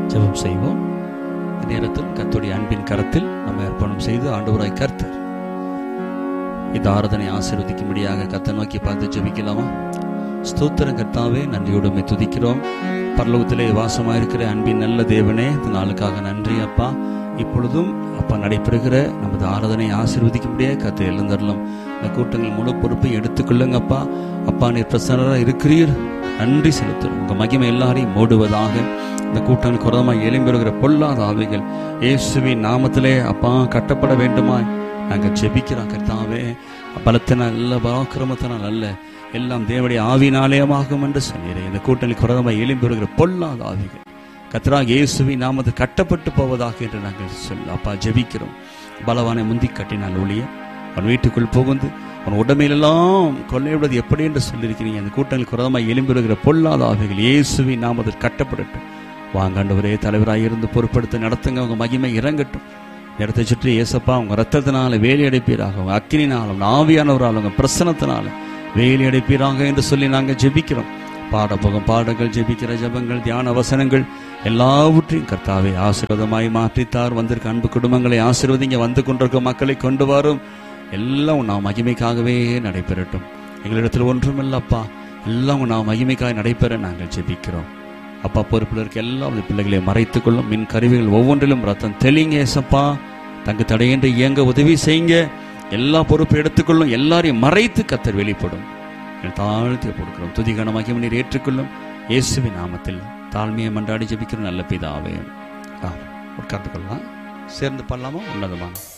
ஜெபம் செய்வோம் இந்த நேரத்தில் கர்த்தருடைய அன்பின் கரத்தில் நம்ம அர்ப்பணம் செய்து ஆண்டவராய் கர்த்தர் இந்த ஆராதனை ஆசீர்வதிக்கும்படியாக கத்தை நோக்கி பார்த்து ஜெபிக்கலாமா ஸ்தோத்திரம் கர்த்தாவே நன்றியோடு உம்மை துதிக்கிறோம் பரலோகத்திலே வாசமாயிருக்கிற அன்பின் நல்ல தேவனே இந்த நாளுக்காக நன்றி அப்பா இப்பொழுதும் அப்பா நடைபெறுகிற நமது ஆராதனை ஆசீர்வதிக்கும்படியாக கத்தை எழுந்தரலாம் இந்த கூட்டங்கள் முழு பொறுப்பை எடுத்துக்கொள்ளுங்க அப்பா அப்பா நீர் பிரசன்னராக இருக்கிறீர் நன்றி செலுத்துறோம் உங்க மகிமை எல்லாரையும் மூடுவதாக இந்த கூட்டங்கள் குரதமாக எழும்பெறுகிற பொல்லாத ஆவிகள் இயேசுவின் நாமத்திலே அப்பா கட்டப்பட வேண்டுமாய் நாங்கள் ஜெபிக்கிறோம் கர்த்தாவே பலத்தினால் அல்ல பராக்கிரமத்தினால் அல்ல எல்லாம் தேவடைய ஆவினாலயமாகும் என்று சொன்னீரே இந்த கூட்டணி குரதமாக எழும்பெறுகிற பொல்லாத ஆவிகள் கத்ராக இயேசுவின் நாமது கட்டப்பட்டு போவதாக என்று நாங்கள் சொல்ல அப்பா ஜெபிக்கிறோம் பலவானை முந்தி கட்டினால் ஒளிய அவன் வீட்டுக்குள் புகுந்து அவன் உடமையிலெல்லாம் கொள்ளையிடுவது எப்படி என்று சொல்லியிருக்கிறீங்க அந்த கூட்டங்கள் குரதமாக எழும்பெறுகிற பொல்லாத ஆவிகள் இயேசுவின் நாமத்தில் கட்டப்படட்டும் வாங்காண்டவரே தலைவராக இருந்து பொறுப்படுத்த நடத்துங்க உங்க மகிமை இறங்கட்டும் இடத்தை சுற்றி ஏசப்பா உங்க ரத்தத்தினால வேலி அடைப்பீராக உங்க அக்கினினால உங்க ஆவியானவரால் உங்க பிரசனத்தினால வேலி அடைப்பீராக என்று சொல்லி நாங்கள் ஜெபிக்கிறோம் பாட போகும் பாடங்கள் ஜெபிக்கிற ஜபங்கள் தியான வசனங்கள் எல்லாவற்றையும் கர்த்தாவை ஆசீர்வாதமாய் மாற்றித்தார் வந்திருக்க அன்பு குடும்பங்களை ஆசீர்வதிங்க வந்து கொண்டிருக்க மக்களை கொண்டு வரும் எல்லாம் நாம் மகிமைக்காகவே நடைபெறட்டும் எங்களிடத்தில் ஒன்றுமில்லப்பா எல்லாம் நாம் மகிமைக்காக நடைபெற நாங்கள் ஜெபிக்கிறோம் அப்பா பொறுப்பில் இருக்க எல்லா பிள்ளைகளை மறைத்துக் கொள்ளும் மின் கருவிகள் ஒவ்வொன்றிலும் ரத்தம் தெளிங்க ஏசப்பா தங்கு தடையின்றி இயங்க உதவி செய்யுங்க எல்லா பொறுப்பை எடுத்துக்கொள்ளும் எல்லாரையும் மறைத்து கத்தர் வெளிப்படும் தாழ்த்தி கொடுக்கிறோம் துதிகணமாகி நீர் ஏற்றுக்கொள்ளும் இயேசுவின் நாமத்தில் தாழ்மையை மன்றாடி ஜெபிக்கிற நல்ல பிதாவே உட்கார்ந்து கொள்ளலாம் சேர்ந்து பண்ணலாமா உன்னதமான